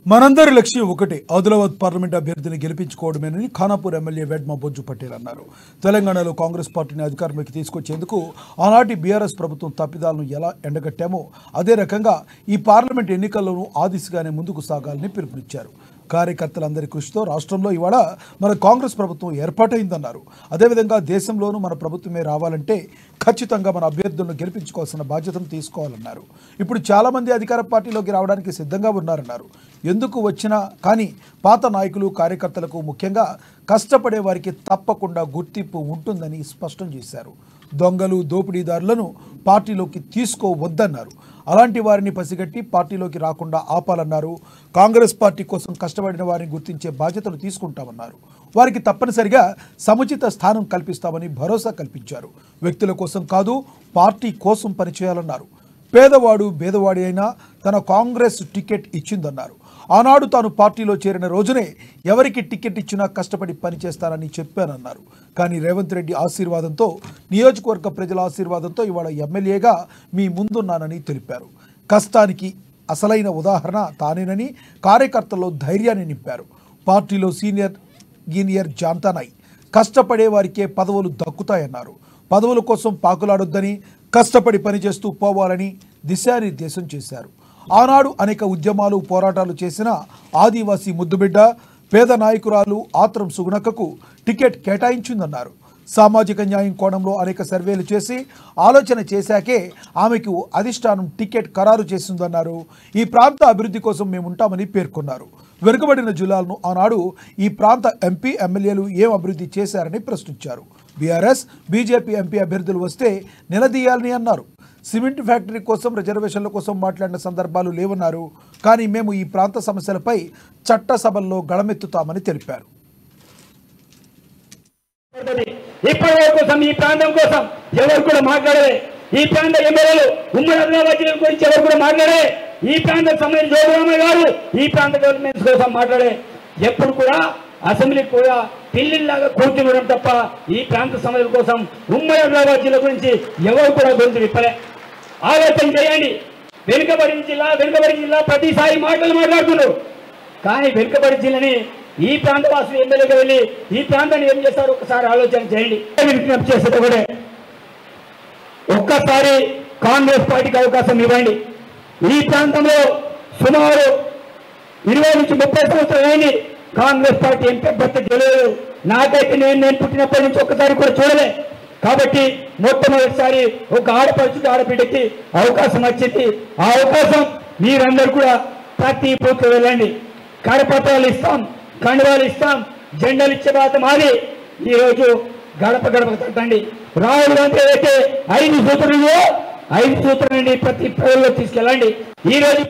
మనందరి లక్ష్యం ఒకటే ఆదిలాబాద్ పార్లమెంట్ అభ్యర్థిని గెలిపించుకోవడమేనని ఖానాపూర్ ఎమ్మెల్యే వెడ్మ బొజ్జు పటేల్ అన్నారు తెలంగాణలో కాంగ్రెస్ పార్టీని అధికారంలోకి తీసుకొచ్చేందుకు ఆనాటి బీఆర్ఎస్ ప్రభుత్వం తప్పిదాలను ఎలా ఎండగట్టామో అదే రకంగా ఈ పార్లమెంట్ ఎన్నికల్లోనూ ఆ దిశగానే ముందుకు సాగాలని పిలుపునిచ్చారు కార్యకర్తలందరి కృషితో రాష్ట్రంలో ఇవాళ మన కాంగ్రెస్ ప్రభుత్వం ఏర్పాటైందన్నారు అదేవిధంగా దేశంలోనూ మన ప్రభుత్వమే రావాలంటే ఖచ్చితంగా మన అభ్యర్థులను గెలిపించుకోవాల్సిన బాధ్యతను తీసుకోవాలన్నారు ఇప్పుడు చాలామంది అధికార పార్టీలోకి రావడానికి సిద్ధంగా ఉన్నారన్నారు ఎందుకు వచ్చినా కానీ పాత నాయకులు కార్యకర్తలకు ముఖ్యంగా కష్టపడే వారికి తప్పకుండా గుర్తింపు ఉంటుందని స్పష్టం చేశారు దొంగలు దోపిడీదారులను పార్టీలోకి తీసుకోవద్దన్నారు అలాంటి వారిని పసిగట్టి పార్టీలోకి రాకుండా ఆపాలన్నారు కాంగ్రెస్ పార్టీ కోసం కష్టపడిన వారిని గుర్తించే బాధ్యతలు తీసుకుంటామన్నారు వారికి తప్పనిసరిగా సముచిత స్థానం కల్పిస్తామని భరోసా కల్పించారు వ్యక్తుల కోసం కాదు పార్టీ కోసం పనిచేయాలన్నారు పేదవాడు భేదవాడి అయినా తన కాంగ్రెస్ టికెట్ ఇచ్చిందన్నారు ఆనాడు తాను పార్టీలో చేరిన రోజునే ఎవరికి టికెట్ ఇచ్చినా కష్టపడి పనిచేస్తానని చెప్పానన్నారు కానీ రేవంత్ రెడ్డి ఆశీర్వాదంతో నియోజకవర్గ ప్రజల ఆశీర్వాదంతో ఇవాళ ఎమ్మెల్యేగా మీ ముందున్నానని తెలిపారు కష్టానికి అసలైన ఉదాహరణ తానేనని కార్యకర్తల్లో ధైర్యాన్ని నింపారు పార్టీలో సీనియర్ గీనియర్ జాంతానాయ్ కష్టపడే వారికే పదవులు దక్కుతాయన్నారు పదవుల కోసం పాకులాడొద్దని కష్టపడి పనిచేస్తూ పోవాలని దిశానిర్దేశం చేశారు ఆనాడు అనేక ఉద్యమాలు పోరాటాలు చేసిన ఆదివాసీ ముద్దుబిడ్డ పేద నాయకురాలు ఆత్రం సుగుణకకు టికెట్ కేటాయించిందన్నారు సామాజిక న్యాయం కోణంలో అనేక సర్వేలు చేసి ఆలోచన చేశాకే ఆమెకు అధిష్టానం టికెట్ ఖరారు చేసిందన్నారు ఈ ప్రాంత అభివృద్ధి కోసం మేము ఉంటామని పేర్కొన్నారు వెనుకబడిన జిల్లాలను ఆనాడు ఈ ప్రాంత ఎంపీ ఎమ్మెల్యేలు ఏం అభివృద్ధి చేశారని ప్రశ్నించారు బీఆర్ఎస్ బీజేపీ ఎంపీ అభ్యర్థులు వస్తే నిలదీయాలని అన్నారు సిమెంట్ ఫ్యాక్టరీ కోసం రిజర్వేషన్ల కోసం మాట్లాడిన సందర్భాలు లేవన్నారు కానీ మేము ఈ ప్రాంత సమస్యలపై చట్టసభల్లో గళమెత్తుతామని తెలిపారు పడుతుంది. ఇప్పటి వరకు కోసం ఈ ప్రాంతం కోసం ఎవరు కూడా మాట్లాడలే ఈ ప్రాంత ఎమ్మెల్యేలు ఉమ్మడి ఆదిలాబాద్ జిల్లా గురించి ఎవరు కూడా మాట్లాడే ఈ ప్రాంతం సంబంధించిన జోగురామయ్య గారు ఈ ప్రాంత గవర్నమెంట్ కోసం మాట్లాడే ఎప్పుడు కూడా అసెంబ్లీకి కూడా పిల్లిలాగా కూర్చుండడం తప్ప ఈ ప్రాంత సమస్యల కోసం ఉమ్మడి ఆదిలాబాద్ జిల్లా గురించి ఎవరు కూడా గొంతు విప్పలే ఆలోచన చేయండి వెనుకబడిన జిల్లా వెనుకబడిన జిల్లా ప్రతిసారి మాటలు మాట్లాడుతున్నారు కానీ వెనుకబడి జిల్లని ఈ ప్రాంత వాసులు ఎమ్మెల్యేగా వెళ్ళి ఈ ప్రాంతాన్ని ఏం చేస్తారు ఒకసారి ఆలోచన చేయండి విజ్ఞప్తి చేసేది ఒకటే ఒక్కసారి కాంగ్రెస్ పార్టీకి అవకాశం ఇవ్వండి ఈ ప్రాంతంలో సుమారు ఇరవై నుంచి ముప్పై సంవత్సరాలు అయింది కాంగ్రెస్ పార్టీ ఎంపీ అభ్యర్థి గెలవలేదు నాకైతే నేను నేను పుట్టినప్పటి నుంచి ఒక్కసారి కూడా చూడలే కాబట్టి మొట్టమొదటిసారి ఒక ఆడపడుచు ఆడబిడ్డకి అవకాశం వచ్చింది ఆ అవకాశం మీరందరూ కూడా ప్రతి బూత్ వెళ్ళండి కరపత్రాలు ఇస్తాం కండువాలు ఇస్తాం జెండాలు ఇచ్చే బాధ మాది ఈరోజు గడప గడప తట్టండి రాహుల్ గాంధీ అయితే ఐదు సూత్రాలు ఐదు సూత్రాలని ప్రతి ప్రజల్లో తీసుకెళ్ళండి ఈ రోజు